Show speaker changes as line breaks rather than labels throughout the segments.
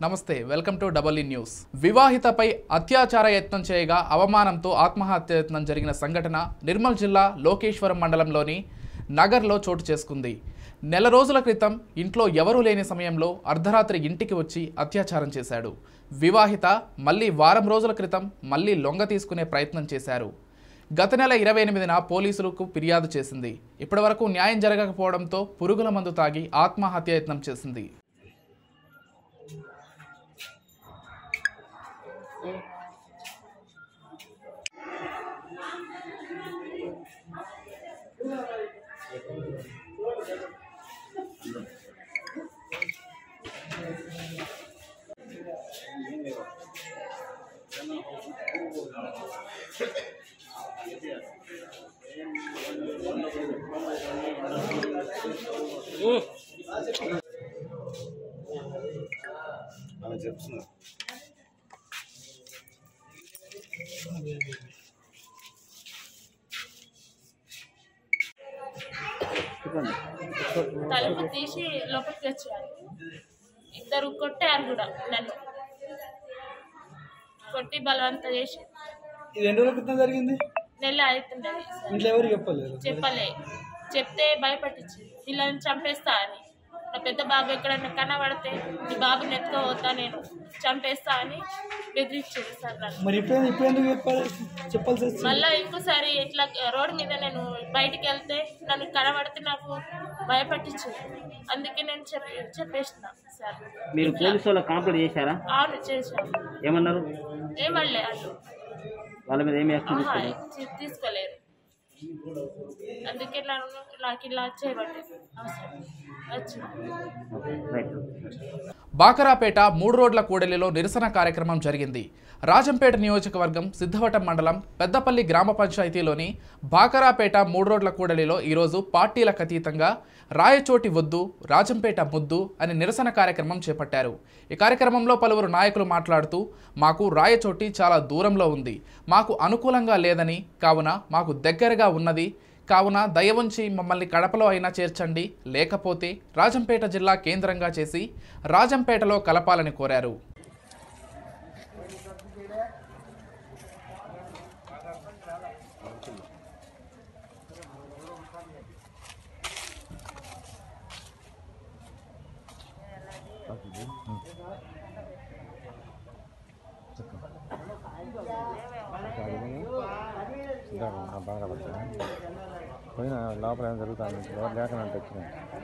నమస్తే welcome to double E news వివాహితపై అత్యాచార యత్నం చేయగా అవమానంతో ఆత్మహత్య యత్నం జరిగిన సంఘటన నిర్మల్ జిల్లా లోకేశ్వరం మండలంలోని నగర్లో చోటు చేసుకుంది నెల రోజుల క్రితం ఇంట్లో ఎవరూ లేని సమయంలో అర్ధరాత్రి ఇంటికి వచ్చి అత్యాచారం చేశాడు వివాహిత మళ్ళీ వారం రోజుల క్రితం మళ్ళీ లొంగ తీసుకునే ప్రయత్నం చేశారు గత నెల ఇరవై ఎనిమిదిన పోలీసులకు ఫిర్యాదు చేసింది ఇప్పటివరకు న్యాయం జరగకపోవడంతో పురుగుల మందు తాగి ఆత్మహత్య యత్నం చేసింది
ఆమె చెప్తున్నా
తలుపు తీసి లోపలికి వచ్చారు ఇద్దరు కొట్టారు కూడా నన్ను కొట్టి బలవంత చేసి
ఇది ఎన్ని రోజుల క్రితం జరిగింది
నెల అవుతుండేది
ఇంట్లో ఎవరు చెప్పలేదు
చెప్పలే చెప్తే భయపట్టించి పిల్లల్ని చంపేస్తా అని నా పెద్ద బాబు ఎక్కడన్నా కనబడితే నీ బాబుని ఎత్తుకోవద్దా నేను చంపేస్తా అని బెదిరించారు సార్ నన్ను
మరి ఇప్పుడు ఇప్పుడు ఎందుకు చెప్పాలి చెప్పాల్సి వచ్చింది
మళ్ళా ఇంకోసారి ఇట్లా రోడ్డు మీద నేను బయటికి వెళ్తే నన్ను కనబడితే నాకు భయపట్టించింది అందుకే నేను చెప్పి చెప్పేసిన సార్
మీరు పోలీసు వాళ్ళకి కంప్లైంట్ చేశారా
అవును చేశాను
ఏమన్నారు
ఏమనలే అటు
వాళ్ళ మీద ఏమి యాక్షన్
ఆహా,
తీసుకోలేదు
తీ- తీసుకోలేరు అందుకే నన్ను నాకు ఇలా చేయబట్టి అవసరం వచ్చింది
రైట్
బాకరాపేట మూడు రోడ్ల కూడలిలో నిరసన కార్యక్రమం జరిగింది రాజంపేట నియోజకవర్గం సిద్ధవటం మండలం పెద్దపల్లి గ్రామ పంచాయతీలోని బాకరాపేట మూడు రోడ్ల కూడలిలో ఈరోజు పార్టీలకు అతీతంగా రాయచోటి వద్దు రాజంపేట ముద్దు అని నిరసన కార్యక్రమం చేపట్టారు ఈ కార్యక్రమంలో పలువురు నాయకులు మాట్లాడుతూ మాకు రాయచోటి చాలా దూరంలో ఉంది మాకు అనుకూలంగా లేదని కావున మాకు దగ్గరగా ఉన్నది కావున దయ ఉంచి మమ్మల్ని కడపలో అయినా చేర్చండి లేకపోతే రాజంపేట జిల్లా కేంద్రంగా చేసి రాజంపేటలో కలపాలని కోరారు
బాగా పడుతుంది పోయిన లోపల ఏం జరుగుతుంది ఎవరు లేకనంటే వచ్చిన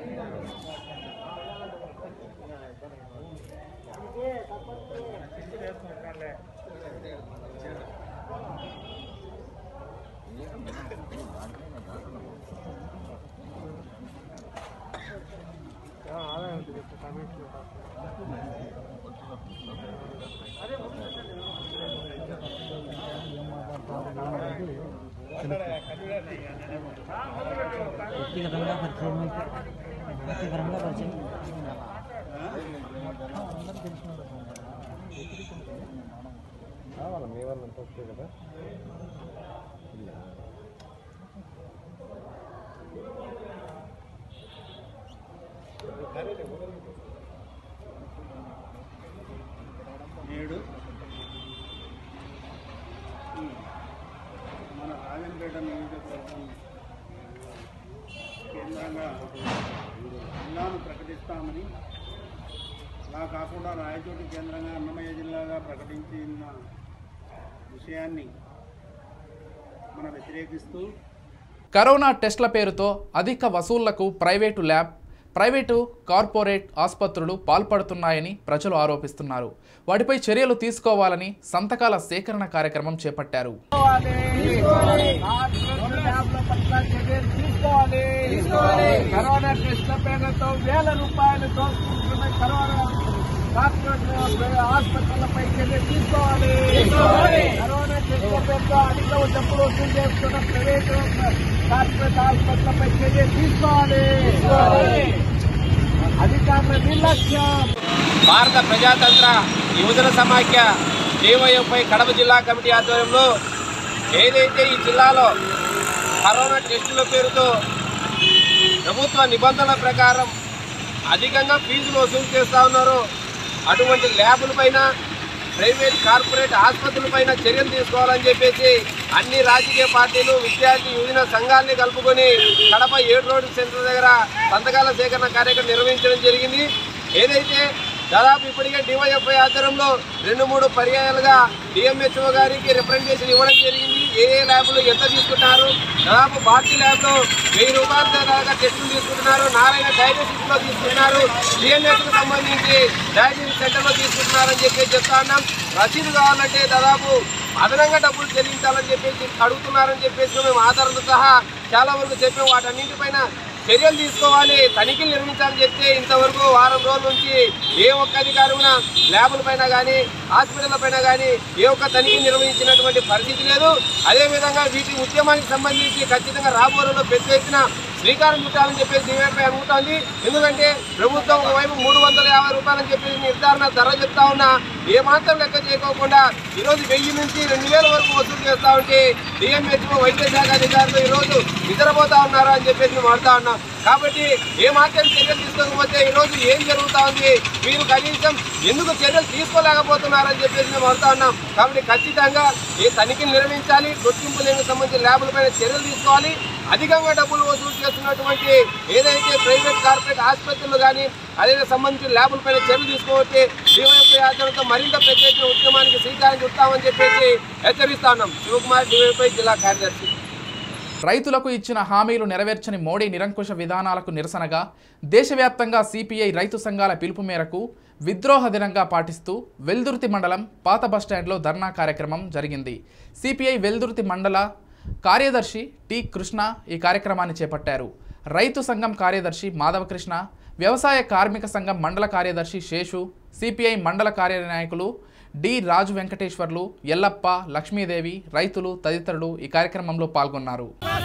వ్యక్తిగతంగా పరిచయం అయితే వ్యక్తిగతంగా పరిచయం
వాళ్ళ మీ వాళ్ళు అంతా వస్తే కదా
నేడు ఈ మన రాజంపేట నియోజకవర్గం కేంద్రంగా జిల్లాను ప్రకటిస్తామని అలా కాకుండా రాయచోటి కేంద్రంగా అన్నమయ్య జిల్లాగా ప్రకటించిన విషయాన్ని మన వ్యతిరేకిస్తూ
కరోనా టెస్ట్ల పేరుతో అధిక వసూళ్లకు ప్రైవేటు ల్యాబ్ ప్రైవేటు కార్పొరేట్ ఆసుపత్రులు పాల్పడుతున్నాయని ప్రజలు ఆరోపిస్తున్నారు వాటిపై చర్యలు తీసుకోవాలని సంతకాల సేకరణ కార్యక్రమం చేపట్టారు
కరోనా టెస్ట్ల పేరుతో వేల రూపాయలు దోచుకుంటున్న కరోనా కార్పొరేట్ హాస్పిటళ్లపై చర్య తీసుకోవాలి కరోనా టెస్ట్ల పేరుతో అధిక డబ్బులు వసూలు చేస్తున్న ప్రైవేట్ కార్పొరేట్ హాస్పిటళ్లపై చర్య తీసుకోవాలి అధికారుల నిర్లక్ష్యం
భారత ప్రజాతంత్ర యువజన సమాఖ్య డివైఎఫ్ఐ కడప జిల్లా కమిటీ ఆధ్వర్యంలో ఏదైతే ఈ జిల్లాలో కరోనా టెస్టుల పేరుతో ప్రభుత్వ నిబంధనల ప్రకారం అధికంగా ఫీజులు వసూలు చేస్తూ ఉన్నారు అటువంటి ల్యాబుల పైన ప్రైవేట్ కార్పొరేట్ ఆసుపత్రులపైన చర్యలు తీసుకోవాలని చెప్పేసి అన్ని రాజకీయ పార్టీలు విద్యార్థి యువజన సంఘాలని కలుపుకొని కడప ఏడు రోడ్డు సెంటర్ దగ్గర సంతకాల సేకరణ కార్యక్రమం నిర్వహించడం జరిగింది ఏదైతే దాదాపు ఇప్పటికే డివైఎఫ్ఐ ఆధ్వర్యంలో రెండు మూడు పర్యాయాలుగా డిఎంహెచ్ఓ గారికి రిప్రజెంటేషన్ ఇవ్వడం జరిగింది ఏ ఏ ల్యాబ్లు ఎంత తీసుకుంటున్నారు దాదాపు భారతీ ల్యాబ్లో వెయ్యి రూపాయల దాకా టెస్టులు తీసుకుంటున్నారు నారాయణ డయాగ్నోసిస్ లో తీసుకుంటున్నారు డిఎన్ఎస్ కు సంబంధించి డయాగ్నోసిస్ సెంటర్ లో తీసుకుంటున్నారని చెప్పి చెప్తా ఉన్నాం రసీదు కావాలంటే దాదాపు అదనంగా డబ్బులు చెల్లించాలని చెప్పేసి అడుగుతున్నారని చెప్పేసి మేము ఆధారంతో సహా చాలా వరకు చెప్పాం వాటన్నింటిపైన చర్యలు తీసుకోవాలి తనిఖీలు నిర్మించాలని చెప్తే ఇంతవరకు వారం రోజుల నుంచి ఏ ఒక్క అధికారి కూడా ల్యాబుల పైన కానీ హాస్పిటల్ పైన కానీ ఏ ఒక్క తనిఖీ నిర్వహించినటువంటి పరిస్థితి లేదు అదేవిధంగా వీటి ఉద్యమానికి సంబంధించి ఖచ్చితంగా రాబోయే రోజుల్లో పెద్ద ఎత్తున శ్రీకారం చుట్టాలని చెప్పేసి డివైపై అనుకుంటోంది ఎందుకంటే ప్రభుత్వం ఒకవైపు మూడు వందల యాభై రూపాయలని చెప్పేసి నిర్ధారణ ధర చెప్తా ఉన్నా ఏ మాత్రం లెక్క చేయకోకుండా ఈరోజు వెయ్యి నుంచి రెండు వేల వరకు వసూలు చేస్తా ఉంటే డిఎంహెచ్ఓ వైద్య శాఖ అధికారులు ఈరోజు నిద్రపోతా ఉన్నారు అని చెప్పేసి మేము అడుగుతా ఉన్నాం కాబట్టి ఏ మాత్రం చర్యలు తీసుకోకపోతే ఈరోజు ఏం జరుగుతా ఉంది మీరు కనీసం ఎందుకు చర్యలు తీసుకోలేకపోతున్నారని చెప్పేసి మేము అడుగుతా ఉన్నాం కాబట్టి ఖచ్చితంగా ఈ తనిఖీలు నిర్వహించాలి గుర్తింపు లేని సంబంధించిన ల్యాబుల పైన చర్యలు తీసుకోవాలి అధికంగా డబ్బులు వసూలు చేస్తున్నటువంటి ఏదైతే ప్రైవేట్ కార్పొరేట్ ఆసుపత్రులు కానీ అదే సంబంధించిన ల్యాబుల పైన చర్యలు తీసుకోవచ్చు డివైఎఫ్ఐ ఆధ్వర్యంతో మరింత పెద్ద ఎత్తున ఉద్యమానికి శ్రీకారం చుట్టామని చెప్పేసి హెచ్చరిస్తా ఉన్నాం శివకుమార్ డివైఎఫ్ఐ జిల్లా కార్యదర్శి
రైతులకు ఇచ్చిన హామీలు నెరవేర్చని మోడీ నిరంకుశ విధానాలకు నిరసనగా దేశవ్యాప్తంగా సిపిఐ రైతు సంఘాల పిలుపు మేరకు విద్రోహ దినంగా పాటిస్తూ వెల్దుర్తి మండలం పాత బస్టాండ్లో ధర్నా కార్యక్రమం జరిగింది సిపిఐ వెల్దుర్తి మండల కార్యదర్శి టి కృష్ణ ఈ కార్యక్రమాన్ని చేపట్టారు రైతు సంఘం కార్యదర్శి మాధవకృష్ణ వ్యవసాయ కార్మిక సంఘం మండల కార్యదర్శి శేషు సిపిఐ మండల కార్యనాయకులు డి రాజు వెంకటేశ్వర్లు ఎల్లప్ప లక్ష్మీదేవి రైతులు తదితరులు ఈ కార్యక్రమంలో పాల్గొన్నారు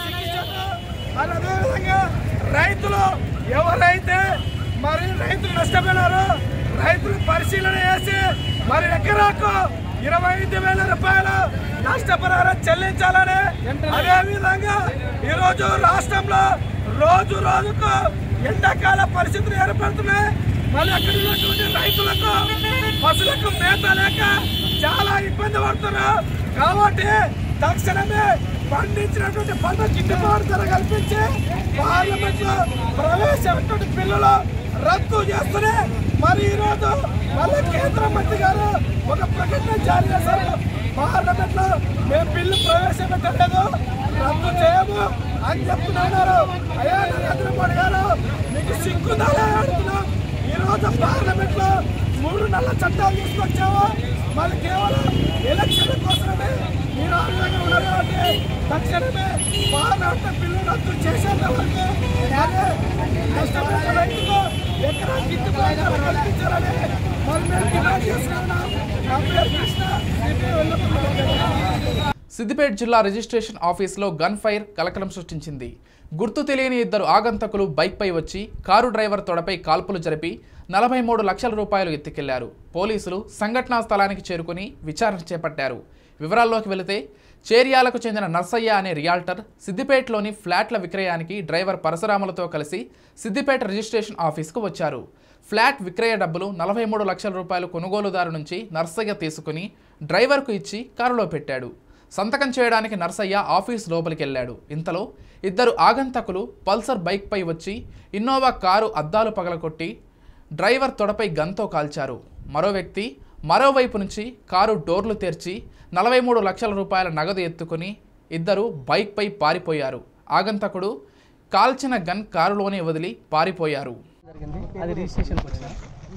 మరి అదేవిధంగా రైతులు ఎవరైతే మరి రైతులు నష్టపోయినారో రైతులు పరిశీలన చేసి మరి ఎకరాకు ఇరవై ఐదు వేల రూపాయలు నష్టపరిహారం చెల్లించాలని అదే విధంగా ఈరోజు రాష్ట్రంలో రోజు రోజుకు ఎండాకాల పరిస్థితులు ఏర్పడుతున్నాయి మళ్ళీ అక్కడ ఉన్నటువంటి రైతులకు పశువులకు మేత లేక చాలా ఇబ్బంది పడుతున్నారు కాబట్టి తక్షణమే పండించినటువంటి పంట గిట్టుబాటు ధర కల్పించి పార్లమెంట్ లో ప్రవేశమైనటువంటి బిల్లులు రద్దు చేస్తూనే మరి ఈరోజు మళ్ళీ కేంద్ర మంత్రి గారు ఒక ప్రకటన జారీ చేశారు పార్లమెంట్ లో మేము బిల్లు ప్రవేశపెట్టలేదు రద్దు చేయము అని చెప్తున్నారు అయ్యా నరేంద్ర మోడీ గారు మీకు సిగ్గుందాలే అడుగుతున్నాం ఈ రోజు పార్లమెంట్ లో మూడు నెలల చట్టాలు తీసుకొచ్చావు మళ్ళీ కేవలం ఎలక్షన్ కోసమే మీరు ఆందోళన ఉన్నారు కాబట్టి తక్షణమే పార్లమెంట్ బిల్లు రద్దు చేసేంత వరకు అదే కష్టపడిన రైతులకు ఎకరా గిట్టుబాటు ధర కల్పించాలని మరి మేము డిమాండ్ చేస్తున్నాం నా పేరు కృష్ణ సిపి వెల్లకుమార్
సిద్దిపేట జిల్లా రిజిస్ట్రేషన్ ఆఫీసులో గన్ ఫైర్ కలకలం సృష్టించింది గుర్తు తెలియని ఇద్దరు ఆగంతకులు బైక్పై వచ్చి కారు డ్రైవర్ తొడపై కాల్పులు జరిపి నలభై మూడు లక్షల రూపాయలు ఎత్తుకెళ్లారు పోలీసులు సంఘటనా స్థలానికి చేరుకుని విచారణ చేపట్టారు వివరాల్లోకి వెళితే చేర్యాలకు చెందిన నర్సయ్య అనే రియాల్టర్ సిద్దిపేటలోని ఫ్లాట్ల విక్రయానికి డ్రైవర్ పరశురాములతో కలిసి సిద్దిపేట రిజిస్ట్రేషన్ ఆఫీస్కు వచ్చారు ఫ్లాట్ విక్రయ డబ్బులు నలభై మూడు లక్షల రూపాయలు కొనుగోలుదారు నుంచి నర్సయ్య తీసుకుని డ్రైవర్కు ఇచ్చి కారులో పెట్టాడు సంతకం చేయడానికి నర్సయ్య ఆఫీస్ లోపలికి వెళ్ళాడు ఇంతలో ఇద్దరు ఆగంతకులు పల్సర్ బైక్పై వచ్చి ఇన్నోవా కారు అద్దాలు పగలకొట్టి డ్రైవర్ తొడపై గన్తో కాల్చారు మరో వ్యక్తి మరోవైపు నుంచి కారు డోర్లు తెరిచి నలభై మూడు లక్షల రూపాయల నగదు ఎత్తుకుని ఇద్దరు బైక్పై పారిపోయారు ఆగంతకుడు కాల్చిన గన్ కారులోనే వదిలి పారిపోయారు
జరిగింది అది రిజిస్ట్రేషన్కి వచ్చిన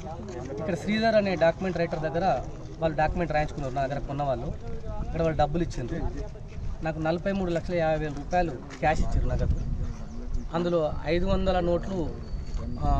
ఇక్కడ శ్రీధర్ అనే డాక్యుమెంట్ రైటర్ దగ్గర వాళ్ళు డాక్యుమెంట్ రాయించుకున్నారు నా దగ్గర కొన్న వాళ్ళు ఇక్కడ వాళ్ళు డబ్బులు ఇచ్చిండ్రు నాకు నలభై మూడు లక్షల యాభై వేల రూపాయలు క్యాష్ ఇచ్చారు నగదు అందులో ఐదు వందల నోట్లు ఆ,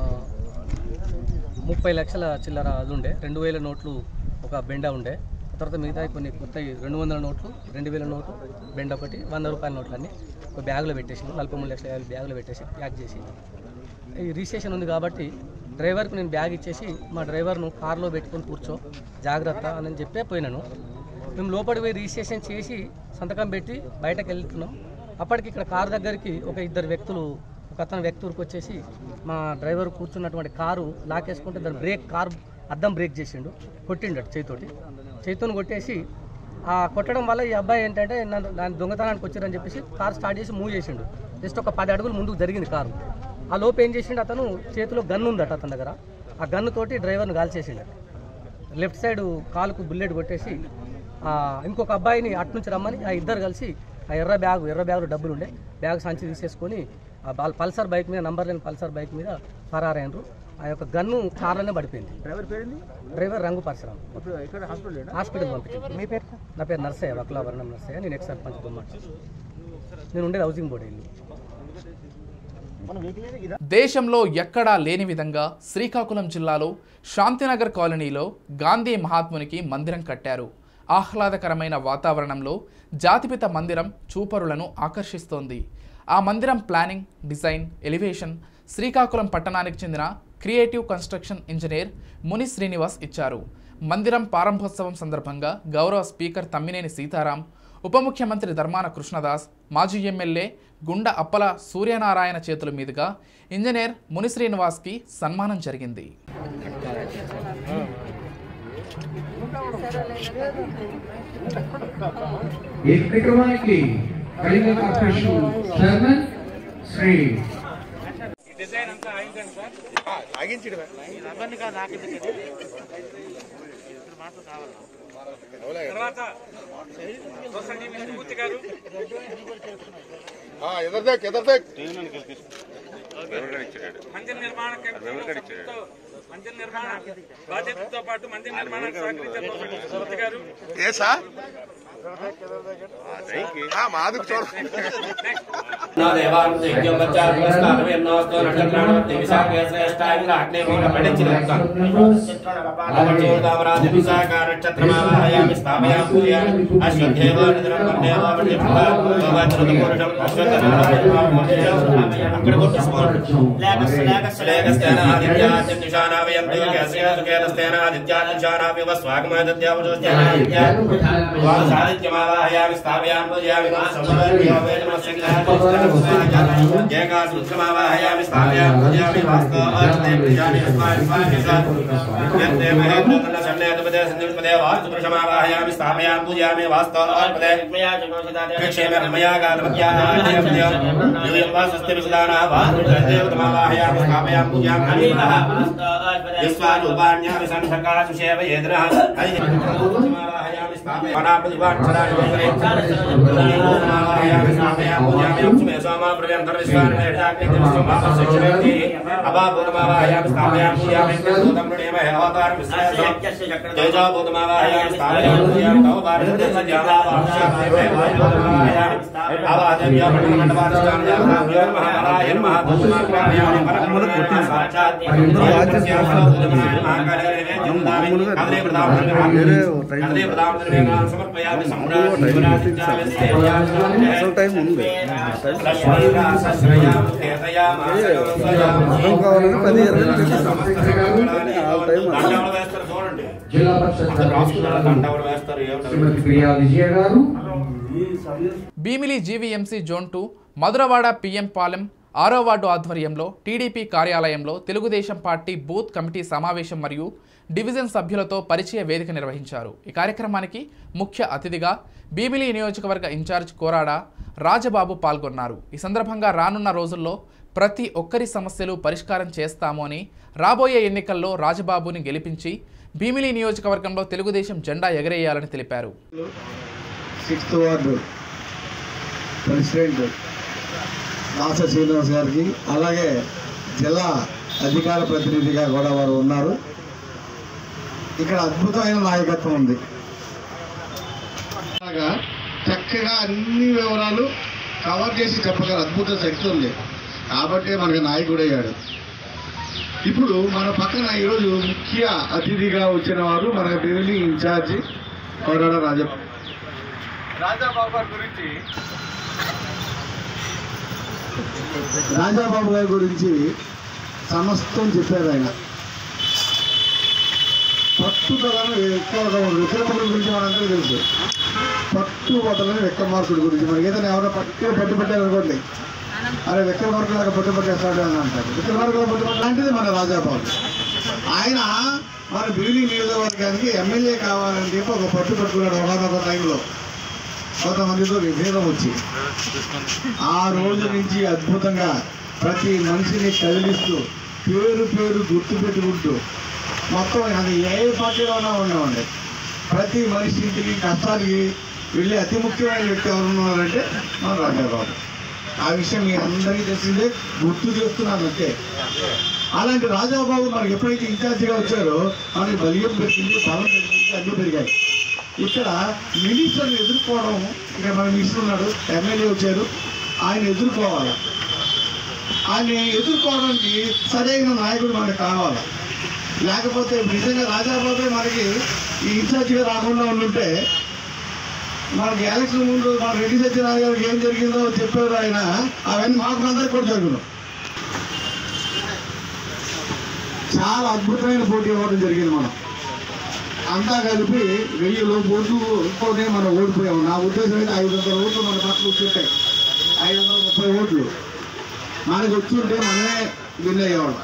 ముప్పై లక్షల చిల్లర అది ఉండే రెండు వేల నోట్లు ఒక బెండ ఉండే తర్వాత మిగతా కొన్ని కొత్త రెండు వందల నోట్లు రెండు వేల నోట్లు బెండ ఒకటి వంద రూపాయల నోట్లు అన్నీ ఒక బ్యాగులో పెట్టేసి నలభై మూడు లక్షల యాభై బ్యాగులో పెట్టేసి ప్యాక్ చేసి ఈ రిజిస్ట్రేషన్ ఉంది కాబట్టి డ్రైవర్కి నేను బ్యాగ్ ఇచ్చేసి మా డ్రైవర్ను కార్లో పెట్టుకొని కూర్చో జాగ్రత్త అని చెప్పే పోయినాను మేము లోపలికి పోయి రిజిస్ట్రేషన్ చేసి సంతకం పెట్టి బయటకు వెళ్తున్నాం అప్పటికి ఇక్కడ కారు దగ్గరికి ఒక ఇద్దరు వ్యక్తులు ఒక అతను వ్యక్తులకు వచ్చేసి మా డ్రైవర్ కూర్చున్నటువంటి కారు లాకేసుకుంటే దాని బ్రేక్ కారు అద్దం బ్రేక్ చేసిండు కొట్టిండు అటు చేతితోటి చేతితోని కొట్టేసి ఆ కొట్టడం వల్ల ఈ అబ్బాయి ఏంటంటే నన్ను దాని దొంగతనానికి వచ్చారని చెప్పేసి కార్ స్టార్ట్ చేసి మూవ్ చేసిండు జస్ట్ ఒక పది అడుగులు ముందుకు జరిగింది కారు ఆ లోపు ఏం చేసిండు అతను చేతిలో గన్ను ఉందట అతని దగ్గర ఆ గన్ను తోటి డ్రైవర్ని కాల్చేసిండు లెఫ్ట్ సైడ్ కాలుకు బుల్లెట్ కొట్టేసి ఆ, ఇంకొక అబ్బాయిని అటు నుంచి రమ్మని ఆ ఇద్దరు కలిసి ఆ ఎర్ర బ్యాగ్ ఎర్ర బ్యాగ్లో డబ్బులు ఉండే బ్యాగ్ సంచి తీసేసుకొని ఆ బాల్ పల్సర్ బైక్ మీద నంబర్ లేని పల్సర్ బైక్ మీద ఫరారైనరు ఆ యొక్క గన్ను కార్లోనే పడిపోయింది
డ్రైవర్ పేరుంది
డ్రైవర్ రంగు పరశురాం
ఇప్పుడు ఇక్కడ హాస్పిటల్
హాస్పిటల్ పంపించారు మీ పేరు నా పేరు నర్సయ్య వకులాభరణం నర్సయ్య నేను ఎక్స్ సర్పంచ్ బొమ్మాట నేను ఉండేది హౌసింగ్ బోర్డు ఇల్లు
మన వెహికల్ ఇదా
దేశంలో ఎక్కడా లేని విధంగా శ్రీకాకుళం జిల్లాలో శాంతినగర్ కాలనీలో గాంధీ మహాత్మునికి మందిరం కట్టారు ఆహ్లాదకరమైన వాతావరణంలో జాతిపిత మందిరం చూపరులను ఆకర్షిస్తోంది ఆ మందిరం ప్లానింగ్ డిజైన్ ఎలివేషన్ శ్రీకాకుళం పట్టణానికి చెందిన క్రియేటివ్ కన్స్ట్రక్షన్ ఇంజనీర్ ముని శ్రీనివాస్ ఇచ్చారు మందిరం ప్రారంభోత్సవం సందర్భంగా గౌరవ స్పీకర్ తమ్మినేని సీతారాం ఉప ముఖ్యమంత్రి ధర్మాన కృష్ణదాస్ మాజీ ఎమ్మెల్యే గుండ అప్పల సూర్యనారాయణ చేతుల మీదుగా ఇంజనీర్ ముని శ్రీనివాస్కి సన్మానం జరిగింది
ఈ కార్యక్రమానికి కళింగ కార్పొరేషన్ చైర్మన్ శ్రీ
ఎదర్దేక్ ఎదర్దేక్
మందిర నిర్మాణ కమిటీతో మందిర నిర్మాణ బాధ్యతతో పాటు మందిర నిర్మాణానికి సహకరించారు సుమతి గారు
ఏ సార్ మాదికి చూడ
స్వాగమాదిత్యమావాహయామి స్థాపయామి పూజయామి ఏకాసుమావాహయామి స్థాపయామి పూజయామి వాస్తవార్తే పూజామి స్వామి స్వామి యత్తే మహేంద్ర సన్నేతపదే సంయుక్తపదే వాస్తుపురుషమావాహయామి స్థాపయామి పూజయామి వాస్తవార్పదే క్షేమ మయా గాతమత్యానాద్యం యూయం వాసస్తి విసదానా వాస్తుదేవతమావాహయామి స్థాపయామి పూజయామి విశ్వారూపాణ్యామి సంసకాసు సేవ ఏద్రః హరిమావాహయామి స్థాపయామి వనాప్రతిపాక్షరాణి వందరే సమావాహయామి స్థాపయామి పూజయామి అక్షమే సోమా ప్రవ్యంతర విశ్వాని మేధాగ్ని విశ్వమాప శిక్షవేది అపాభూతమావాహయామి స్థాపయామి పూజయామి దూతం ప్రణేమ హేవతార విశ్వాసం తేజో భూతమావాహయామి స్థాపయామి పూజయామి తవ భారత సంజాతా వాహయామి అవాదవ్య మండపాధిష్టాన దేవతాభ్యో మహారాయణ మహాభూతమావాహయామి పరమమున సాక్షాత్ అసలు టైం ఉంది
జిల్లా పరిషత్ సభ్యులు శ్రీమతి ప్రియా విజయ గారు
Bheemili GVMC zone two Madhurawada PM Palem ఆరో వార్డు ఆధ్వర్యంలో టీడీపీ కార్యాలయంలో తెలుగుదేశం పార్టీ బూత్ కమిటీ సమావేశం మరియు డివిజన్ సభ్యులతో పరిచయ వేదిక నిర్వహించారు ఈ కార్యక్రమానికి ముఖ్య అతిథిగా భీమిలి నియోజకవర్గ ఇన్ఛార్జ్ కోరాడ రాజబాబు పాల్గొన్నారు ఈ సందర్భంగా రానున్న రోజుల్లో ప్రతి ఒక్కరి సమస్యలు పరిష్కారం చేస్తాము అని రాబోయే ఎన్నికల్లో రాజబాబుని గెలిపించి భీమిలి నియోజకవర్గంలో తెలుగుదేశం జెండా ఎగరేయాలని తెలిపారు
సిక్స్త్ వార్డు ప్రెసిడెంట్ దాస శ్రీనివాస్ గారికి అలాగే జిల్లా అధికార ప్రతినిధిగా కూడా వారు ఉన్నారు ఇక్కడ అద్భుతమైన నాయకత్వం ఉంది అలాగా చక్కగా అన్ని వివరాలు కవర్ చేసి చెప్పగల అద్భుత శక్తి ఉంది కాబట్టి మనకి నాయకుడు అయ్యాడు ఇప్పుడు మన పక్కన ఈరోజు ముఖ్య అతిథిగా వచ్చిన వారు మన బిల్డింగ్ ఇన్ఛార్జి కోరాడ రాజప్ప రాజాబాబు గారి గురించి రాజాబాబు గారి గురించి సమస్తం చెప్పారు ఆయన పట్టుదలను ఎక్కువగా విక్రమార్కుడి గురించి మనందరూ తెలుసు పట్టు వదలని విక్రమార్కుడి గురించి మనకి ఏదైనా ఎవరైనా పట్టు పట్టు పెట్టారు అనుకోండి అరే విక్రమార్కుడు లాగా పట్టు పట్టేస్తాడు అని అంటారు విక్రమార్కుడు పట్టు పట్టు లాంటిది మన రాజాబాబు ఆయన మన బిల్లి నియోజకవర్గానికి ఎమ్మెల్యే కావాలని చెప్పి ఒక పట్టు పట్టుకున్నాడు ఒకనొక టైంలో కొంతమందితో విభేదం వచ్చి ఆ రోజు నుంచి అద్భుతంగా ప్రతి మనిషిని కదిలిస్తూ పేరు పేరు గుర్తు పెట్టుకుంటూ మొత్తం అది ఏ పార్టీలోనే ఉండేవండి ప్రతి మనిషి ఇంటికి కష్టానికి వెళ్ళి అతి ముఖ్యమైన వ్యక్తి ఎవరు ఉన్నారంటే మన రాజాబాబు ఆ విషయం మీ అందరికీ తెలిసిందే గుర్తు చేస్తున్నాను అంతే అలాంటి రాజాబాబు మనకి ఎప్పుడైతే ఇన్ఛార్జిగా వచ్చారో మనకి బలియం పెరిగింది బలం పెరిగింది అన్నీ పెరిగాయి ఇక్కడ మినిస్టర్ని ఎదుర్కోవడం ఇక్కడ మన మినిస్టర్ ఉన్నాడు ఎమ్మెల్యే వచ్చారు ఆయన ఎదుర్కోవాలి ఆయన ఎదుర్కోవడానికి సరైన నాయకుడు మనకు కావాలి లేకపోతే నిజంగా రాజాబాబే మనకి ఈ ఇన్ఛార్జిగా రాకుండా ఉండుంటే మనకి ఎలక్షన్ ముందు మన రెడ్డి సత్యనారాయణ గారికి ఏం జరిగిందో చెప్పారు ఆయన అవన్నీ మాకు అందరికి కూడా జరుగును చాలా అద్భుతమైన పోటీ ఇవ్వడం జరిగింది మనం అంతా కలిపి వెయ్యి లోపు ఓట్లతోనే మనం ఓడిపోయాము నా ఉద్దేశం అయితే ఐదు వందల ఓట్లు మన పక్కన వచ్చుంటాయి ఐదు వందల ముప్పై ఓట్లు మనకి వచ్చుంటే మనమే విన్ అయ్యేవాళ్ళం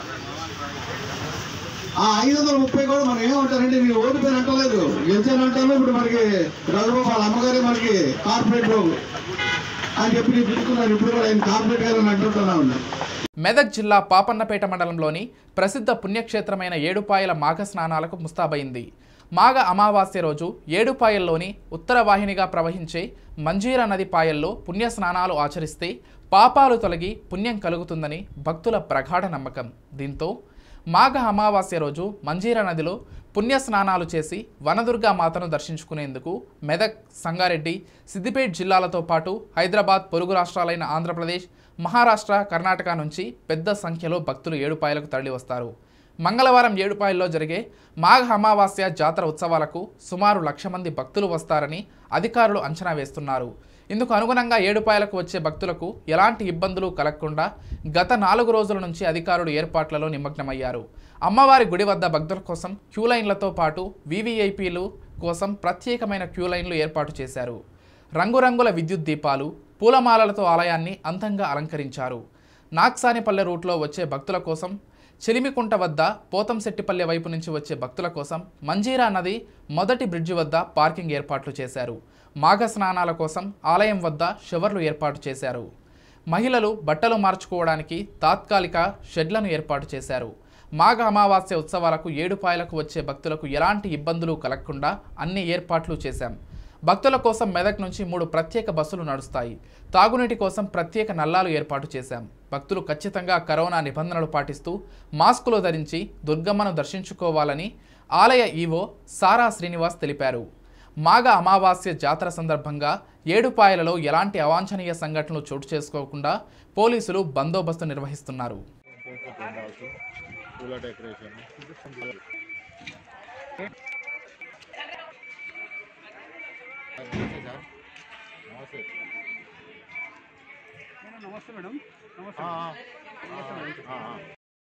ఆ ఐదు వందల ముప్పై కూడా మనం ఏమంటారంటే మీరు ఓడిపోయిన అంటలేదు గెలిచానంటాను ఇప్పుడు మనకి రఘుబాబు వాళ్ళ అమ్మగారే మనకి కార్పొరేట్ బాబు అని చెప్పి నేను పిలుచుకున్నాను ఇప్పుడు కూడా ఆయన కార్పొరేట్ గారు అని అంటుంటున్నా ఉన్నా
మెదక్ జిల్లా పాపన్నపేట మండలంలోని ప్రసిద్ధ పుణ్యక్షేత్రమైన ఏడుపాయల మాఘ స్నానాలకు ముస్తాబైంది మాఘ అమావాస్య రోజు ఏడుపాయల్లోని ఉత్తర వాహినిగా ప్రవహించే మంజీరా నది పాయల్లో పుణ్య స్నానాలు ఆచరిస్తే పాపాలు తొలగి పుణ్యం కలుగుతుందని భక్తుల ప్రగాఢ నమ్మకం దీంతో మాఘ అమావాస్య రోజు మంజీరా నదిలో పుణ్య స్నానాలు చేసి వనదుర్గా మాతను దర్శించుకునేందుకు మెదక్ సంగారెడ్డి సిద్దిపేట జిల్లాలతో పాటు హైదరాబాద్ పొరుగు రాష్ట్రాలైన ఆంధ్రప్రదేశ్ మహారాష్ట్ర కర్ణాటక నుంచి పెద్ద సంఖ్యలో భక్తులు ఏడుపాయలకు తరలివస్తారు మంగళవారం ఏడుపాయల్లో జరిగే మాఘ అమావాస్య జాతర ఉత్సవాలకు సుమారు లక్ష మంది భక్తులు వస్తారని అధికారులు అంచనా వేస్తున్నారు ఇందుకు అనుగుణంగా ఏడుపాయలకు వచ్చే భక్తులకు ఎలాంటి ఇబ్బందులు కలగకుండా గత నాలుగు రోజుల నుంచి అధికారులు ఏర్పాట్లలో నిమగ్నమయ్యారు అమ్మవారి గుడి వద్ద భక్తుల కోసం క్యూ లైన్లతో పాటు వీవీఐపీలు కోసం ప్రత్యేకమైన క్యూ లైన్లు ఏర్పాటు చేశారు రంగురంగుల విద్యుత్ దీపాలు పూలమాలలతో ఆలయాన్ని అందంగా అలంకరించారు నాక్సానిపల్లె రూట్లో వచ్చే భక్తుల కోసం చిలిమికుంట వద్ద పోతంశెట్టిపల్లె వైపు నుంచి వచ్చే భక్తుల కోసం మంజీరా నది మొదటి బ్రిడ్జి వద్ద పార్కింగ్ ఏర్పాట్లు చేశారు మాఘ స్నానాల కోసం ఆలయం వద్ద షవర్లు ఏర్పాటు చేశారు మహిళలు బట్టలు మార్చుకోవడానికి తాత్కాలిక షెడ్లను ఏర్పాటు చేశారు మాఘ అమావాస్య ఉత్సవాలకు ఏడుపాయలకు వచ్చే భక్తులకు ఎలాంటి ఇబ్బందులు కలగకుండా అన్ని ఏర్పాట్లు చేశాం భక్తుల కోసం మెదక్ నుంచి మూడు ప్రత్యేక బస్సులు నడుస్తాయి తాగునీటి కోసం ప్రత్యేక నల్లాలు ఏర్పాటు చేశాం భక్తులు ఖచ్చితంగా కరోనా నిబంధనలు పాటిస్తూ మాస్కులు ధరించి దుర్గమ్మను దర్శించుకోవాలని ఆలయ ఈవో సారా శ్రీనివాస్ తెలిపారు మాఘ అమావాస్య జాతర సందర్భంగా ఏడుపాయలలో ఎలాంటి అవాంఛనీయ సంఘటనలు చోటు చేసుకోకుండా పోలీసులు బందోబస్తు నిర్వహిస్తున్నారు
పూల డెకరేషన్
నమస్తే మేడం నమస్తే
ఆ, ఆ.
నమస్తే మేడం
ఆ, ఆ.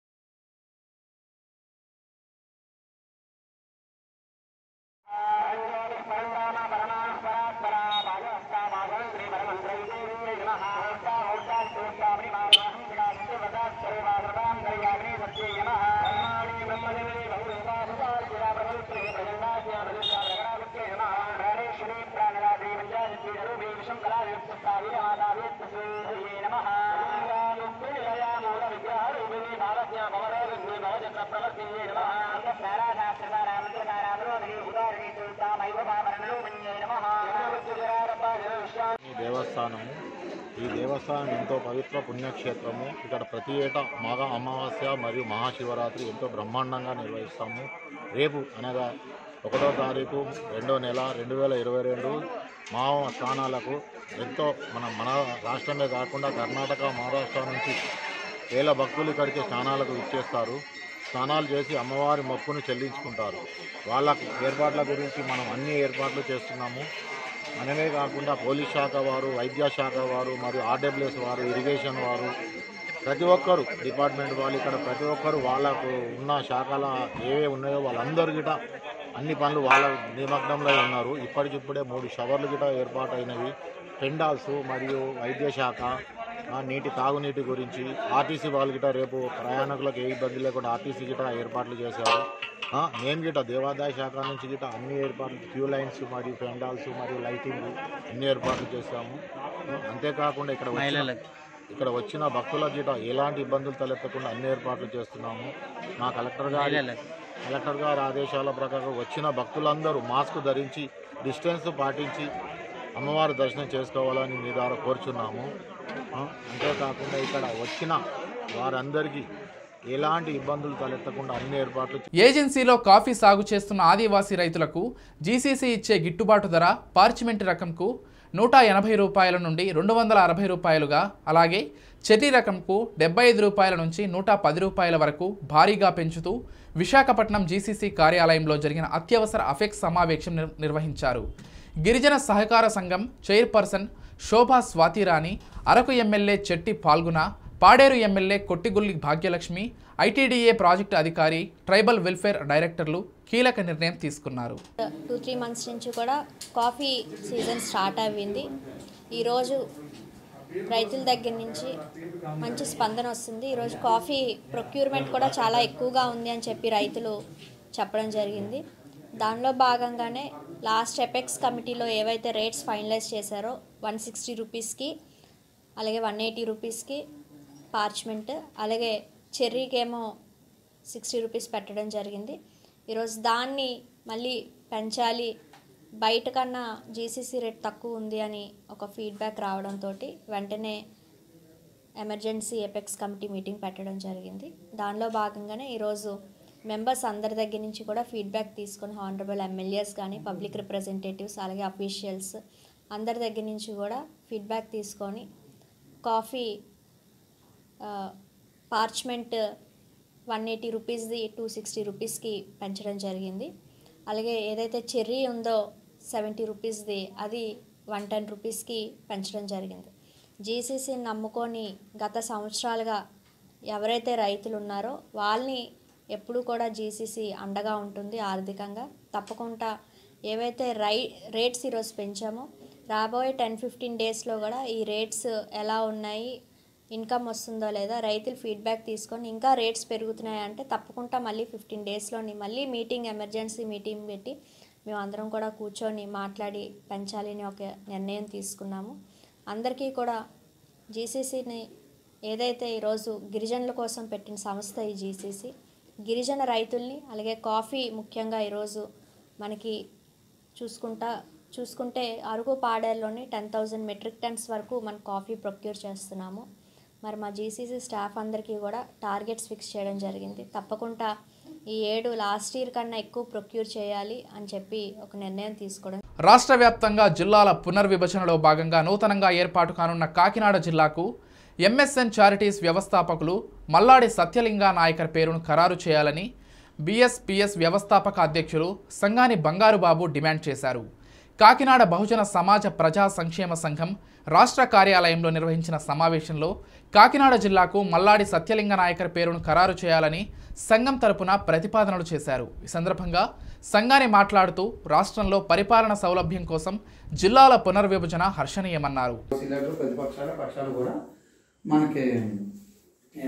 ఈ దేవస్థానము ఈ దేవస్థానం ఎంతో పవిత్ర పుణ్యక్షేత్రము ఇక్కడ ప్రతి ఏటా మాఘ అమావాస్య మరియు మహాశివరాత్రి ఎంతో బ్రహ్మాండంగా నిర్వహిస్తాము రేపు అనగా ఒకటో తారీఖు రెండో నెల రెండు వేల ఇరవై రెండు మా స్థానాలకు ఎంతో మన మన రాష్ట్రమే కాకుండా కర్ణాటక మహారాష్ట్ర నుంచి వేల భక్తులు ఇక్కడికి స్నానాలకు ఇచ్చేస్తారు స్నానాలు చేసి అమ్మవారి మొక్కును చెల్లించుకుంటారు వాళ్ళ ఏర్పాట్ల గురించి మనం అన్ని ఏర్పాట్లు చేస్తున్నాము మనమే కాకుండా పోలీస్ శాఖ వారు వైద్య శాఖ వారు మరియు ఆర్డబ్ల్యూఎస్ వారు ఇరిగేషన్ వారు ప్రతి ఒక్కరు డిపార్ట్మెంట్ వాళ్ళు ఇక్కడ ప్రతి ఒక్కరు వాళ్ళకు ఉన్న శాఖల ఏవే ఉన్నాయో వాళ్ళందరూ గిట అన్ని పనులు వాళ్ళ నిమగ్నంలో ఉన్నారు ఇప్పటికిప్పుడే మూడు షవర్లు గిట ఏర్పాటైనవి పెండాల్స్ మరియు వైద్య శాఖ ఆ, నీటి తాగునీటి గురించి ఆర్టీసీ వాళ్ళు గిట రేపు ప్రయాణికులకు ఏ ఇబ్బంది లేకుండా ఆర్టీసీ గిట ఏర్పాట్లు చేశారు ఆ, మేము గిట దేవాదాయ శాఖ నుంచి గిట అన్ని ఏర్పాట్లు క్యూ లైన్స్ మరియు పెండాల్స్ మరియు లైటింగ్ అన్ని ఏర్పాట్లు చేశాము ఆ, అంతేకాకుండా ఇక్కడ వచ్చిన ఇక్కడ వచ్చిన భక్తుల గిట ఎలాంటి ఇబ్బందులు తలెత్తకుండా అన్ని ఏర్పాట్లు చేస్తున్నాము మా కలెక్టర్ గారి కలెక్టర్ గారి ఆదేశాల ప్రకారం వచ్చిన భక్తులందరూ మాస్క్ ధరించి డిస్టెన్స్ పాటించి అమ్మవారి దర్శనం చేసుకోవాలని మీ ద్వారా కోరుచున్నాము ఆ, అంతేకాకుండా ఇక్కడ వచ్చిన వారందరికీ ఎలాంటి ఇబ్బందులు తలెత్తకుండా అన్ని ఏర్పాట్లు
ఏజెన్సీలో కాఫీ సాగు చేస్తున్న ఆదివాసీ రైతులకు జీసీసీ ఇచ్చే గిట్టుబాటు ధర పార్చిమెంట్ రకంకు నూట ఎనభై రూపాయల నుండి రెండు వందల అరవై రూపాయలుగా అలాగే చెర్రీ రకంకు డెబ్బై ఐదు రూపాయల నుంచి నూట పది రూపాయల వరకు భారీగా పెంచుతూ విశాఖపట్నం జీసీసీ కార్యాలయంలో జరిగిన అత్యవసర అఫెక్స్ సమావేశం నిర్- నిర్వహించారు గిరిజన సహకార సంఘం chairperson Shobha Swathirani Araku MLA Chetti Palguna Paderu MLA Kottagulli Bhagyalakshmi ITDA project అధికారి ట్రైబల్ వెల్ఫేర్ డైరెక్టర్లు కీలక నిర్ణయం తీసుకున్నారు
టూ త్రీ మంత్స్ నుంచి కూడా కాఫీ సీజన్ స్టార్ట్ అయ్యింది ఈరోజు రైతుల దగ్గర నుంచి మంచి స్పందన వస్తుంది ఈరోజు కాఫీ ప్రొక్యూర్మెంట్ కూడా చాలా ఎక్కువగా ఉంది అని చెప్పి రైతులు చెప్పడం జరిగింది దానిలో భాగంగానే లాస్ట్ ఎపెక్స్ కమిటీలో ఏవైతే రేట్స్ ఫైనలైజ్ చేశారో వన్ సిక్స్టీ రూపీస్కి అలాగే వన్ ఎయిటీ రూపీస్కి పార్చ్మెంట్ అలాగే చెర్రీకేమో సిక్స్టీ రూపీస్ పెట్టడం జరిగింది ఈరోజు దాన్ని మళ్ళీ పెంచాలి బయట కన్నా జీసీసీ రేట్ తక్కువ ఉంది అని ఒక ఫీడ్బ్యాక్ రావడంతో వెంటనే ఎమర్జెన్సీ ఎపెక్స్ కమిటీ మీటింగ్ పెట్టడం జరిగింది దానిలో భాగంగానే ఈరోజు మెంబర్స్ అందరి దగ్గర నుంచి కూడా ఫీడ్బ్యాక్ తీసుకొని హానరబుల్ ఎమ్మెల్యేస్ కానీ పబ్లిక్ రిప్రజెంటేటివ్స్ అలాగే అఫీషియల్స్ అందరి దగ్గర నుంచి కూడా ఫీడ్బ్యాక్ తీసుకొని కాఫీ పార్చ్మెంట్ వన్ ఎయిటీ రూపీస్ది టూ సిక్స్టీ రూపీస్కి పెంచడం జరిగింది అలాగే ఏదైతే చెర్రీ ఉందో సెవెంటీ రూపీస్ది అది వన్ టెన్ రూపీస్కి పెంచడం జరిగింది జీసీసీని నమ్ముకొని గత సంవత్సరాలుగా ఎవరైతే రైతులు ఉన్నారో వాళ్ళని ఎప్పుడు కూడా జీసీసీ అండగా ఉంటుంది ఆర్థికంగా తప్పకుండా ఏవైతే రై రేట్స్ ఈరోజు పెంచామో రాబోయే టెన్ ఫిఫ్టీన్ డేస్లో కూడా ఈ రేట్స్ ఎలా ఉన్నాయి ఇన్కమ్ వస్తుందో లేదా రైతులు ఫీడ్బ్యాక్ తీసుకొని ఇంకా రేట్స్ పెరుగుతున్నాయి అంటే తప్పకుండా మళ్ళీ ఫిఫ్టీన్ డేస్లోని మళ్ళీ మీటింగ్ ఎమర్జెన్సీ మీటింగ్ పెట్టి మేము అందరం కూడా కూర్చొని మాట్లాడి పెంచాలని ఒక నిర్ణయం తీసుకున్నాము అందరికీ కూడా జీసీసీని ఏదైతే ఈరోజు గిరిజనుల కోసం పెట్టిన సంస్థ ఈ జీసీసీ గిరిజన రైతుల్ని అలాగే కాఫీ ముఖ్యంగా ఈరోజు మనకి చూసుకుంటా చూసుకుంటే అరకు పాడేరులోని టెన్ థౌజండ్ మెట్రిక్ టన్స్ వరకు మనం కాఫీ ప్రొక్యూర్ చేస్తున్నాము మరి మా జీసీసీ స్టాఫ్ అందరికీ కూడా టార్గెట్స్ ఫిక్స్ చేయడం జరిగింది తప్పకుండా ఈ ఏడు లాస్ట్ ఇయర్ కన్నా ఎక్కువ ప్రొక్యూర్ చేయాలి అని చెప్పి ఒక నిర్ణయం తీసుకోవడం
రాష్ట్ర వ్యాప్తంగా జిల్లాల పునర్విభజనలో భాగంగా నూతనంగా ఏర్పాటు కానున్న కాకినాడ జిల్లాకు ఎంఎస్ఎన్ చారిటీస్ వ్యవస్థాపకులు మల్లాడి సత్యలింగా నాయకర్ పేరును ఖరారు చేయాలని బిఎస్పిఎస్ వ్యవస్థాపక అధ్యక్షులు సంగాని బంగారుబాబు డిమాండ్ చేశారు కాకినాడ బహుజన సమాజ ప్రజా సంక్షేమ సంఘం రాష్ట్ర కార్యాలయంలో నిర్వహించిన సమావేశంలో కాకినాడ జిల్లాకు మల్లాడి సత్యలింగ నాయకర్ పేరును ఖరారు చేయాలని సంఘం తరపున ప్రతిపాదనలు చేశారు ఈ సందర్భంగా సంఘాన్ని మాట్లాడుతూ రాష్ట్రంలో పరిపాలన సౌలభ్యం కోసం జిల్లాల పునర్విభజన హర్షణీయమన్నారు
లీడర్లు ప్రతిపక్షాల పక్షాలు కూడా మనకి ఆ,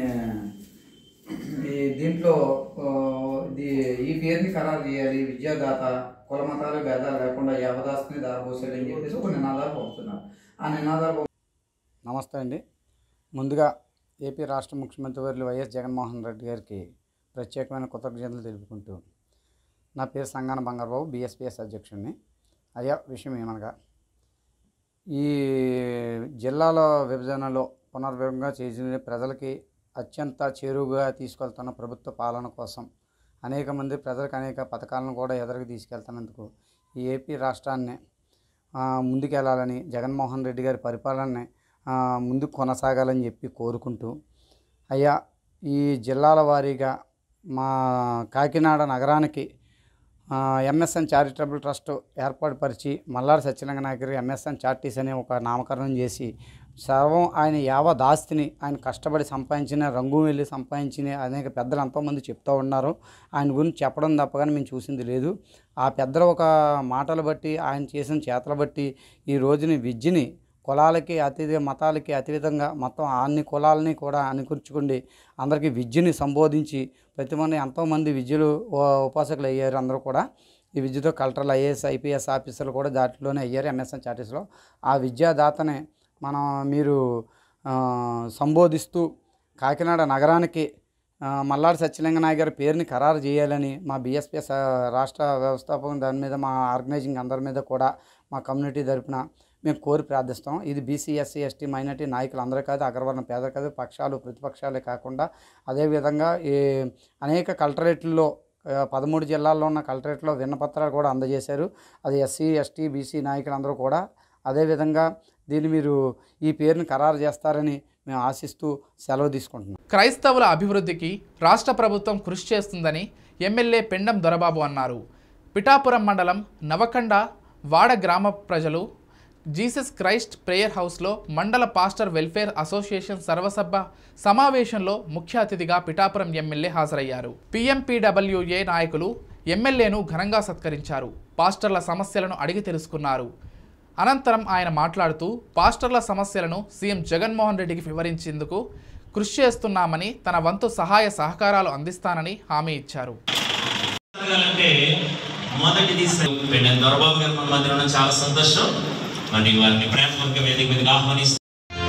ఈ దీంట్లో ఆ, ఇది ఈ పేరుని ఖరారు చేయాలి విద్యాదాత కుల మతాలు భేదాలు లేకుండా యావదాస్తిని దారపోసాడు అని చెప్పేసి ఒక నినాదాలు పంపుతున్నారు ఆ నినాదాలు
నమస్తే అండి ముందుగా ఏపీ రాష్ట్ర ముఖ్యమంత్రి వర్యులు వైఎస్ జగన్మోహన్ రెడ్డి గారికి ప్రత్యేకమైన కృతజ్ఞతలు తెలుపుకుంటూ నా పేరు సంగాన బంగారబాబు బీఎస్పీఎస్ అధ్యక్షుడిని అయ్యా విషయం ఏమనగా ఈ జిల్లాల విభజనలో పునర్విభజన చేసిన ప్రజలకి అత్యంత చేరువుగా తీసుకెళ్తున్న ప్రభుత్వ పాలన కోసం అనేక మంది ప్రజలకు అనేక పథకాలను కూడా ఎదురుకు తీసుకెళ్తున్నందుకు ఈ ఏపీ రాష్ట్రాన్ని ఆ, ముందుకెళ్ళాలని జగన్మోహన్ రెడ్డి గారి పరిపాలనని ఆ, ముందుకు కొనసాగాలని చెప్పి కోరుకుంటూ అయ్యా ఈ జిల్లాల వారీగా మా కాకినాడ నగరానికి ఆ, ఎంఎస్ఎన్ చారిటబుల్ ట్రస్ట్ ఏర్పాటుపరిచి మల్లారి సత్యలింగ నాయకరి ఎంఎస్ఎన్ చార్టీస్ అనే ఒక నామకరణం చేసి సర్వం ఆయన యావత్ ఆస్తిని ఆయన కష్టపడి సంపాదించిన రంగు వెళ్ళి సంపాదించిన అనేక పెద్దలు ఎంతోమంది చెప్తూ ఉన్నారు ఆయన గురించి చెప్పడం తప్ప కానీ మేము చూసింది లేదు ఆ పెద్దల ఒక మాటలు బట్టి ఆయన చేసిన చేతలు బట్టి ఈ రోజుని విద్యని కులాలకి అతీత మతాలకి అతీతంగా మొత్తం అన్ని కులాలని కూడా అనుకూర్చుకుండి అందరికీ విద్యని సంబోధించి ప్రతి మంది ఎంతోమంది విద్యలు ఉ- ఉపాసకులు అయ్యారు అందరూ కూడా ఈ విద్యతో కలెక్టర్లు ఐఏఎస్ ఐపీఎస్ ఆఫీసర్లు కూడా దాంట్లోనే అయ్యారు ఎంఎస్ఎన్ చార్టీస్లో ఆ విద్యాదాతనే మనం మీరు ఆ, సంబోధిస్తూ కాకినాడ నగరానికి ఆ, మల్లాడి సత్యలింగ నాయక్ గారి పేరుని ఖరారు చేయాలని మా బీఎస్పీఎస్ రాష్ట్ర వ్యవస్థాపకం దాని మీద మా ఆర్గనైజింగ్ అందరి మీద కూడా మా కమ్యూనిటీ తరపున మేము కోరి ప్రార్థిస్తాం ఇది బీసీ ఎస్సీ ఎస్టీ మైనార్టీ నాయకులు అందరూ కాదు అగ్రవర్ణ పేద కాదు పక్షాలు ప్రతిపక్షాలే కాకుండా అదేవిధంగా ఈ అనేక కలెక్టరేట్లలో ఆ, పదమూడు జిల్లాల్లో ఉన్న కలెక్టరేట్లో విన్నపత్రాలు కూడా అందజేశారు అది ఎస్సీ ఎస్టీ బీసీ నాయకులందరూ కూడా అదేవిధంగా దీన్ని మీరు ఈ పేరుని ఖరారు చేస్తారని మేము ఆశిస్తూ సెలవు తీసుకుంటున్నాం
క్రైస్తవుల అభివృద్ధికి రాష్ట్ర ప్రభుత్వం కృషి చేస్తుందని ఎమ్మెల్యే పెండం దొరబాబు అన్నారు పిఠాపురం మండలం నవకండ వాడ గ్రామ ప్రజలు జీసస్ క్రైస్ట్ ప్రేయర్ హౌస్లో మండల పాస్టర్ వెల్ఫేర్ అసోసియేషన్ సర్వసభ సమావేశంలో ముఖ్య అతిథిగా పిఠాపురం ఎమ్మెల్యే హాజరయ్యారు పిఎంపీడబ్ల్యూఏ నాయకులు ఎమ్మెల్యేను ఘనంగా సత్కరించారు పాస్టర్ల సమస్యలను అడిగి తెలుసుకున్నారు అనంతరం ఆయన మాట్లాడుతూ పాస్టర్ల సమస్యలను సీఎం జగన్మోహన్ రెడ్డికి వివరించేందుకు కృషి చేస్తున్నామని తన వంతు సహాయ సహకారాలు అందిస్తానని హామీ ఇచ్చారు
అంటే మొదటిది పెండెన్ దొరబాబు గారు మన మధ్య ఉండడం చాలా సంతోషం మరి వారిని ప్రేమపూర్వక వేదిక మీదకి ఆహ్వానిస్తాం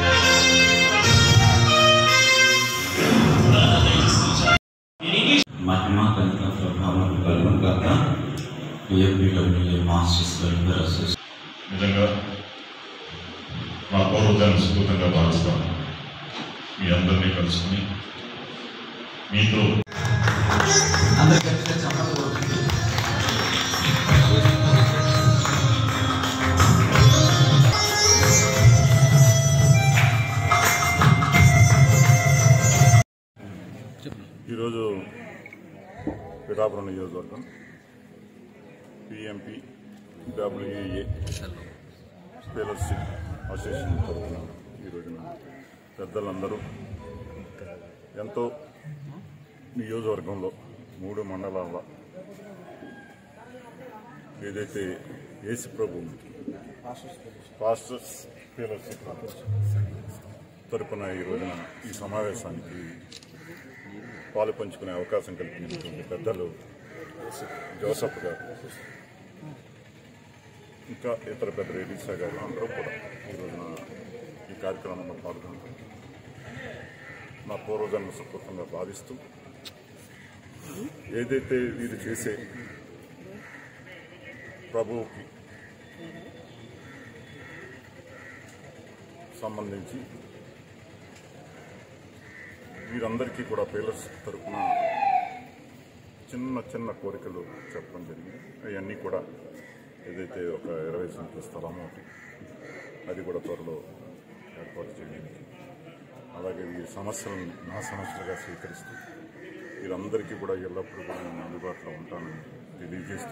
महिमा कनिका ప్రభావం కలుగును కాక ఏపీడబ్ల్యూఏ మాస్టర్స్ వెల్ఫేర్ అసోసియేషన్
నిజంగా మా పూర్వజన్మ స్ఫూర్తంగా భావిస్తాను మీ అందరినీ కలుసుకుని మీతో ఈరోజు పిఠాపురం నియోజకవర్గం పిఎంపి డబ్ల్యూఏ ఫెలోషిప్ అసోసియేషన్ తరఫున ఈ రోజున పెద్దలందరూ ఎంతో నియోజకవర్గంలో మూడు మండలాల ఏదైతే యేసు ప్రభు పాస్టర్స్ ఫెలోషిప్ తరపున ఈ రోజున ఈ సమావేశానికి పాలు పంచుకునే అవకాశం కల్పించినటువంటి పెద్దలు జోసఫ్ గారు ఇంకా ఇతర పెద్ద రెడ్డిసా గారు అందరూ కూడా ఈ రోజున ఈ కార్యక్రమంలో పాల్గొంటారు నా పూర్వజన్మ సుకృతంగా భావిస్తూ ఏదైతే వీరు చేసే ప్రభువుకి సంబంధించి వీరందరికీ కూడా పేలర్స్ తరఫున చిన్న చిన్న కోరికలు చెప్పడం జరిగింది అవన్నీ కూడా ఏదైతే ఒక ఇరవై సెంట్ల స్థలము అది కూడా త్వరలో ఏర్పాటు చేయడానికి అలాగే ఈ సమస్యలను నా సమస్యలుగా స్వీకరిస్తూ వీరందరికీ కూడా ఎల్లప్పుడూ కూడా నేను అందుబాటులో ఉంటానని తెలియజేస్తూ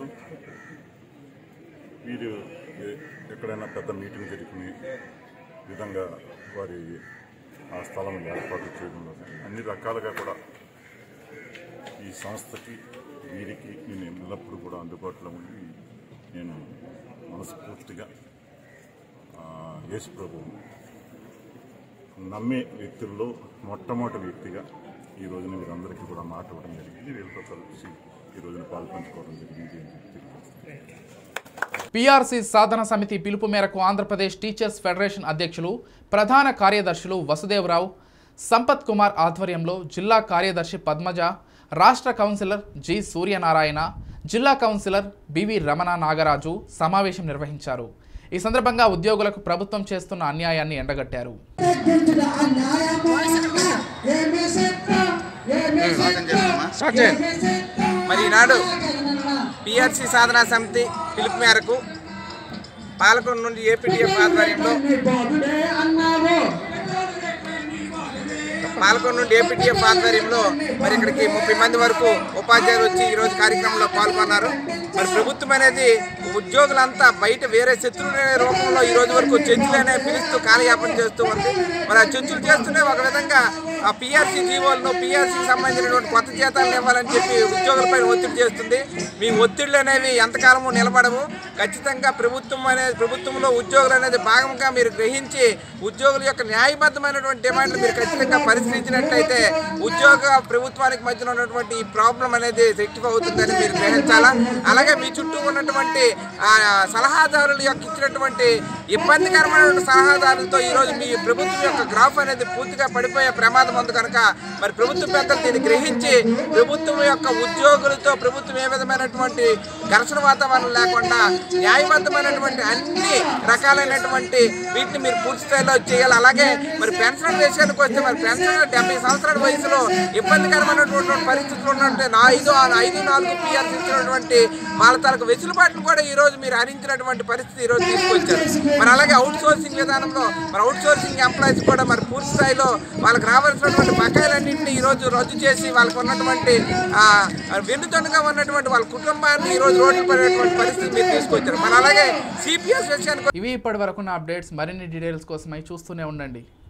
వీరు ఎ- ఎక్కడైనా పెద్ద మీటింగ్ జరుపుకునే విధంగా వారి ఆ స్థలం ఏర్పాటు చేయడంలో కానీ అన్ని రకాలుగా కూడా ఈ సంస్థకి వీరికి నేను ఎల్లప్పుడూ కూడా అందుబాటులో ఉండి నేను మనస్ఫూర్తిగా ఆ, యేసు ప్రభు నమ్మే వ్యక్తుల్లో మొట్టమొదటి వ్యక్తిగా ఈ రోజున వీరందరికీ కూడా మాట ఇవ్వడం జరిగింది వీళ్ళతో కలిసి ఈ రోజున పాల్పంచుకోవడం జరిగింది అని చెప్పి తెలియజేస్తున్నాను.
పీఆర్సీ సాధన సమితి పిలుపు మేరకు ఆంధ్రప్రదేశ్ టీచర్స్ ఫెడరేషన్ అధ్యక్షులు ప్రధాన కార్యదర్శులు వసుదేవరావు సంపత్ కుమార్ ఆధ్వర్యంలో జిల్లా కార్యదర్శి పద్మజ రాష్ట్ర కౌన్సిలర్ జి సూర్యనారాయణ జిల్లా కౌన్సిలర్ బివి రమణ నాగరాజు సమావేశం నిర్వహించారు ఈ సందర్భంగా ఉద్యోగులకు ప్రభుత్వం చేస్తున్న అన్యాయాన్ని ఎండగట్టారు
మరి ఈనాడు పిఆర్సి సాధనా సమితి పిలుపు మేరకు పాలకొండ నుండి ఏపీటీఎఫ్ ఆధ్వర్యంలో పాలకొండ నుండి ఏపీటీఎఫ్ ఆధ్వర్యంలో మరి ఇక్కడికి ముప్పై మంది వరకు ఉపాధ్యాయులు వచ్చి ఈరోజు కార్యక్రమంలో పాల్గొన్నారు మరి ప్రభుత్వం అనేది ఉద్యోగులంతా బయట వేరే శత్రువుల రూపంలో ఈ రోజు వరకు చర్చలనే పిలుస్తూ కాలయాపన చేస్తూ ఉంది మరి ఆ చర్చలు చేస్తూనే ఒక విధంగా ఆ పిఆర్సీ జీవోలను పిఆర్సీకి సంబంధించినటువంటి కొత్త జీతాలను ఇవ్వాలని చెప్పి ఉద్యోగులపై ఒత్తిడి చేస్తుంది మీ ఒత్తిళ్లు అనేవి ఎంతకాలము నిలబడవు ఖచ్చితంగా ప్రభుత్వం అనేది ప్రభుత్వంలో ఉద్యోగులు అనేది భాగంగా మీరు గ్రహించి ఉద్యోగుల యొక్క న్యాయబద్ధమైనటువంటి డిమాండ్లు మీరు ఖచ్చితంగా పరిశీలించినట్లయితే ఉద్యోగ ప్రభుత్వానికి మధ్యన ఉన్నటువంటి ఈ ప్రాబ్లం అనేది రెక్టిఫై అవుతుందని మీరు గ్రహించాలా అలాగే మీ చుట్టూ ఉన్నటువంటి ఆ, సలహాదారుల యొక్క ఇచ్చినటువంటి ఇబ్బందికరమైనటువంటి సలహాదారులతో ఈరోజు మీ ప్రభుత్వం యొక్క గ్రాఫ్ అనేది పూర్తిగా పడిపోయే ప్రమాదం ఉంది కనుక మరి ప్రభుత్వ పెద్దలు దీన్ని గ్రహించి ప్రభుత్వం యొక్క ఉద్యోగులతో ప్రభుత్వం ఏ విధమైనటువంటి ఘర్షణ వాతావరణం లేకుండా న్యాయబద్ధమైనటువంటి అన్ని రకాలైనటువంటి వీటిని మీరు పూర్తి స్థాయిలో చేయాలి అలాగే మరి పెన్షన్ విషయానికి వస్తే మరి పెన్షన్ డెబ్బై సంవత్సరాల వయసులో ఇబ్బందికరమైనటువంటి పరిస్థితులు ఉన్నటువంటి నా ఐదు ఐదు నాలుగు పిఆర్స్ ఇచ్చినటువంటి వాళ్ళ తరకు వెసులుబాటును కూడా ఈ రోజు మీరు హరించినటువంటి పరిస్థితి ఈ రోజు తీసుకొచ్చారు మరి అలాగే అవుట్ సోర్సింగ్ విధానంలో మరి అవుట్ సోర్సింగ్ ఎంప్లాయీస్ కూడా మరి పూర్తి స్థాయిలో వాళ్ళకి రావాల్సినటువంటి బకాయిలన్నింటినీ ఈ రోజు రద్దు చేసి వాళ్ళకు ఉన్నటువంటి ఆ, వెన్నుదన్నుగా ఉన్నటువంటి వాళ్ళ కుటుంబాన్ని ఈ రోజు రోడ్లు పడేటువంటి పరిస్థితి మీరు తీసుకొచ్చారు మరి అలాగే సిపిఎస్ విషయానికి
ఇవి ఇప్పటి వరకు నా అప్డేట్స్ మరిన్ని డీటెయిల్స్ కోసమై చూస్తూనే ఉండండి